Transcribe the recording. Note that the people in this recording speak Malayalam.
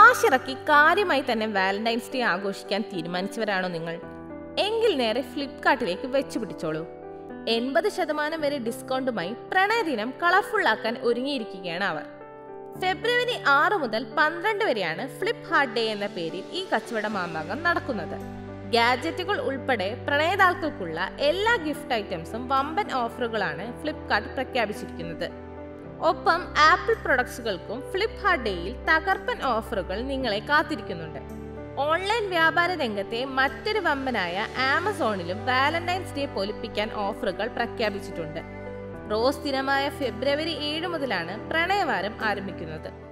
കാശിറക്കി കാര്യമായി തന്നെ വാലന്റൈൻസ് ഡേ ആഘോഷിക്കാൻ തീരുമാനിച്ചവരാണോ നിങ്ങൾ എങ്കിൽ നേരെ ഫ്ലിപ്കാർട്ടിലേക്ക് വെച്ചു പിടിച്ചോളൂ എൺപത് ശതമാനം വരെ ഡിസ്കൗണ്ടുമായി പ്രണയദിനം കളർഫുള്ളാക്കാൻ ഒരുങ്ങിയിരിക്കുകയാണ് അവർ ഫെബ്രുവരി ആറ് മുതൽ പന്ത്രണ്ട് വരെയാണ് ഫ്ലിപ്പ് ഹാർട്ട് ഡേ എന്ന പേരിൽ ഈ കച്ചവട മാമാങ്കം നടക്കുന്നത് ഗാഡ്ജറ്റുകൾ ഉൾപ്പെടെ പ്രണയതാക്കൾക്കുള്ള എല്ലാ ഗിഫ്റ്റ് ഐറ്റംസും വമ്പൻ ഓഫറുകളാണ് ഫ്ലിപ്കാർട്ട് പ്രഖ്യാപിച്ചിരിക്കുന്നത് ഒപ്പം ആപ്പിൾ പ്രൊഡക്ട്സുകൾക്കും ഫ്ലിപ്പ് ഹാർട്ട് ഡേയിൽ തകർപ്പൻ ഓഫറുകൾ നിങ്ങളെ കാത്തിരിക്കുന്നുണ്ട് ഓൺലൈൻ വ്യാപാര രംഗത്തെ മറ്റൊരു വമ്പനായ ആമസോണിലും വാലന്റൈൻസ് ഡേ പൊലിപ്പിക്കാൻ ഓഫറുകൾ പ്രഖ്യാപിച്ചിട്ടുണ്ട് റോസ് ദിനമായ ഫെബ്രുവരി ഏഴ് മുതലാണ് പ്രണയവാരം ആരംഭിക്കുന്നത്